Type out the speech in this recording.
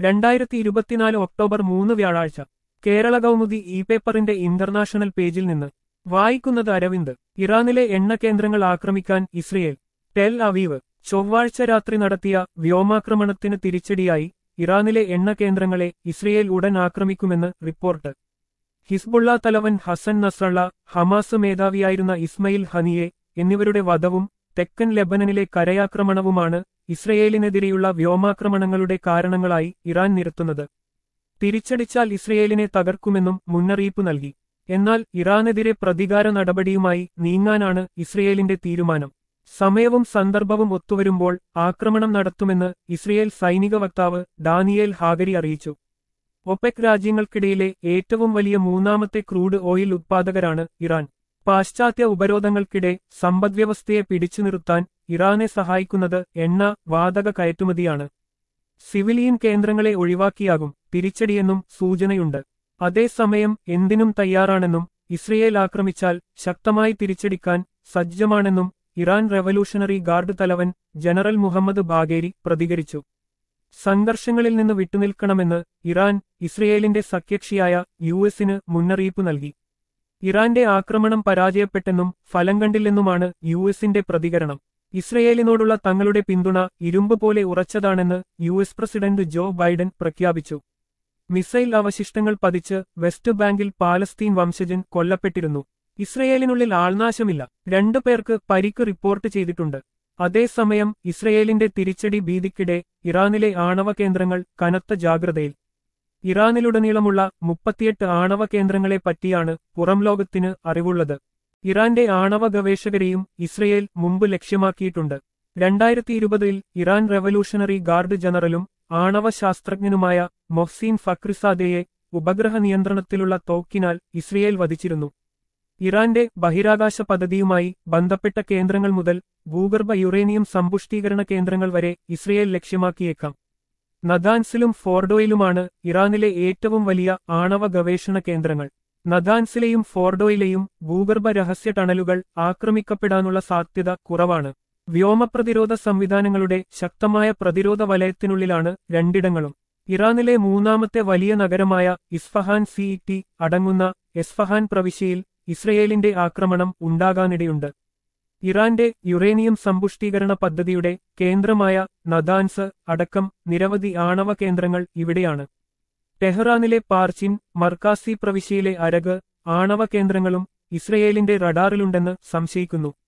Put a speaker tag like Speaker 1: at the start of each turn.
Speaker 1: രണ്ടായിരത്തി ഇരുപത്തിനാല് ഒക്ടോബർ മൂന്ന് വ്യാഴാഴ്ച കേരള കൗമുദി ഇ പേപ്പറിന്റെ ഇന്റർനാഷണൽ പേജിൽ നിന്ന് വായിക്കുന്നത് അരവിന്ദ് ഇറാനിലെ എണ്ണ കേന്ദ്രങ്ങൾ ആക്രമിക്കാൻ ഇസ്രയേൽ ടെൽ അവീവ് ചൊവ്വാഴ്ച രാത്രി നടത്തിയ വ്യോമാക്രമണത്തിന് തിരിച്ചടിയായി ഇറാനിലെ എണ്ണ കേന്ദ്രങ്ങളെ ഇസ്രയേൽ ഉടൻ ആക്രമിക്കുമെന്ന് റിപ്പോർട്ട് ഹിസ്ബുള്ള തലവൻ ഹസൻ നസ്രള്ള ഹമാസ് മേധാവിയായിരുന്ന ഇസ്മയിൽ ഹനിയെ എന്നിവരുടെ വധവും തെക്കൻ ലെബനനിലെ കരയാക്രമണവുമാണ് ഇസ്രയേലിനെതിരെയുള്ള വ്യോമാക്രമണങ്ങളുടെ കാരണങ്ങളായി ഇറാൻ നിരത്തുന്നത് തിരിച്ചടിച്ചാൽ ഇസ്രയേലിനെ തകർക്കുമെന്നും മുന്നറിയിപ്പ് നൽകി എന്നാൽ ഇറാനെതിരെ പ്രതികാര നടപടിയുമായി നീങ്ങാനാണ് ഇസ്രയേലിന്റെ തീരുമാനം സമയവും സന്ദർഭവും ഒത്തുവരുമ്പോൾ ആക്രമണം നടത്തുമെന്ന് ഇസ്രയേൽ സൈനിക വക്താവ് ഡാനിയേൽ ഹാഗരി അറിയിച്ചു ഒപെക് രാജ്യങ്ങൾക്കിടയിലെ ഏറ്റവും വലിയ മൂന്നാമത്തെ ക്രൂഡ് ഓയിൽ ഉത്പാദകരാണ് ഇറാൻ പാശ്ചാത്യ ഉപരോധങ്ങൾക്കിടെ സമ്പദ്വ്യവസ്ഥയെ പിടിച്ചു നിർത്താൻ ഇറാനെ സഹായിക്കുന്നത് എണ്ണ വാതക കയറ്റുമതിയാണ് സിവിലിയൻ കേന്ദ്രങ്ങളെ ഒഴിവാക്കിയാകും തിരിച്ചടിയെന്നും സൂചനയുണ്ട് അതേസമയം എന്തിനും തയ്യാറാണെന്നും ഇസ്രയേൽ ആക്രമിച്ചാൽ ശക്തമായി തിരിച്ചടിക്കാൻ സജ്ജമാണെന്നും ഇറാൻ റവല്യൂഷണറി ഗാർഡ് തലവൻ ജനറൽ മുഹമ്മദ് ബാഗേരി പ്രതികരിച്ചു സംഘർഷങ്ങളിൽ നിന്ന് വിട്ടുനിൽക്കണമെന്ന് ഇറാൻ ഇസ്രയേലിന്റെ സഖ്യകക്ഷിയായ യു എസിന് മുന്നറിയിപ്പ് നൽകി ഇറാന്റെ ആക്രമണം പരാജയപ്പെട്ടെന്നും ഫലം കണ്ടില്ലെന്നുമാണ് യു എസിന്റെ പ്രതികരണം ഇസ്രയേലിനോടുള്ള തങ്ങളുടെ പിന്തുണ ഇരുമ്പ് പോലെ ഉറച്ചതാണെന്ന് U S president Joe Biden പ്രഖ്യാപിച്ചു മിസൈൽ അവശിഷ്ടങ്ങൾ പതിച്ച് വെസ്റ്റ് ബാങ്കിൽ പാലസ്തീൻ വംശജൻ കൊല്ലപ്പെട്ടിരുന്നു ഇസ്രയേലിനുള്ളിൽ ആൾനാശമില്ല രണ്ടു പേർക്ക് പരിക്ക് റിപ്പോർട്ട് ചെയ്തിട്ടുണ്ട് അതേസമയം ഇസ്രയേലിന്റെ തിരിച്ചടി ഭീതിക്കിടെ ഇറാനിലെ ആണവ കേന്ദ്രങ്ങൾ കനത്ത ജാഗ്രതയിൽ ഇറാനിലുടനീളമുള്ള മുപ്പത്തിയെട്ട് ആണവ കേന്ദ്രങ്ങളെ പറ്റിയാണ് പുറം ലോകത്തിന് അറിവുള്ളത് ഇറാന്റെ ആണവ ഗവേഷകരെയും ഇസ്രയേൽ മുമ്പ് ലക്ഷ്യമാക്കിയിട്ടുണ്ട് രണ്ടായിരത്തി ഇരുപതിൽ ഇറാൻ റവല്യൂഷണറി ഗാർഡ് ജനറലും ആണവ ശാസ്ത്രജ്ഞനുമായ മൊഹ്സീൻ ഫക്രിസാദയെ ഉപഗ്രഹ നിയന്ത്രണത്തിലുള്ള തോക്കിനാൽ ഇസ്രയേൽ വധിച്ചിരുന്നു ഇറാന്റെ ബഹിരാകാശ പദ്ധതിയുമായി ബന്ധപ്പെട്ട കേന്ദ്രങ്ങൾ മുതൽ ഭൂഗർഭ യുറേനിയം സമ്പുഷ്ടീകരണ കേന്ദ്രങ്ങൾ വരെ ഇസ്രയേൽ ലക്ഷ്യമാക്കിയേക്കാം നദാൻസിലും ഫോർഡോയിലുമാണ് ഇറാനിലെ ഏറ്റവും വലിയ ആണവ ഗവേഷണ കേന്ദ്രങ്ങൾ നദാൻസിലെയും ഫോർഡോയിലെയും ഭൂഗർഭ രഹസ്യ ടണലുകൾ ആക്രമിക്കപ്പെടാനുള്ള സാധ്യത കുറവാണ് വ്യോമപ്രതിരോധ സംവിധാനങ്ങളുടെ ശക്തമായ പ്രതിരോധ വലയത്തിനുള്ളിലാണ് രണ്ടിടങ്ങളും ഇറാനിലെ മൂന്നാമത്തെ വലിയ നഗരമായ ഇസ്ഫഹാൻ സിഇടി അടങ്ങുന്ന എസ്ഫഹാൻ പ്രവിശ്യയിൽ ഇസ്രയേലിന്റെ ആക്രമണം ഉണ്ടാകാനിടയുണ്ട് ഇറാന്റെ യുറേനിയം സമ്പുഷ്ടീകരണ പദ്ധതിയുടെ കേന്ദ്രമായ നദാൻസ് അടക്കം നിരവധി ആണവ കേന്ദ്രങ്ങൾ ഇവിടെയാണ് ടെഹ്റാനിലെ പാർച്ചിൻ മർക്കാസി പ്രവിശ്യയിലെ അരഗ് ആണവ കേന്ദ്രങ്ങളും ഇസ്രയേലിന്റെ റഡാറിലുണ്ടെന്ന് സംശയിക്കുന്നു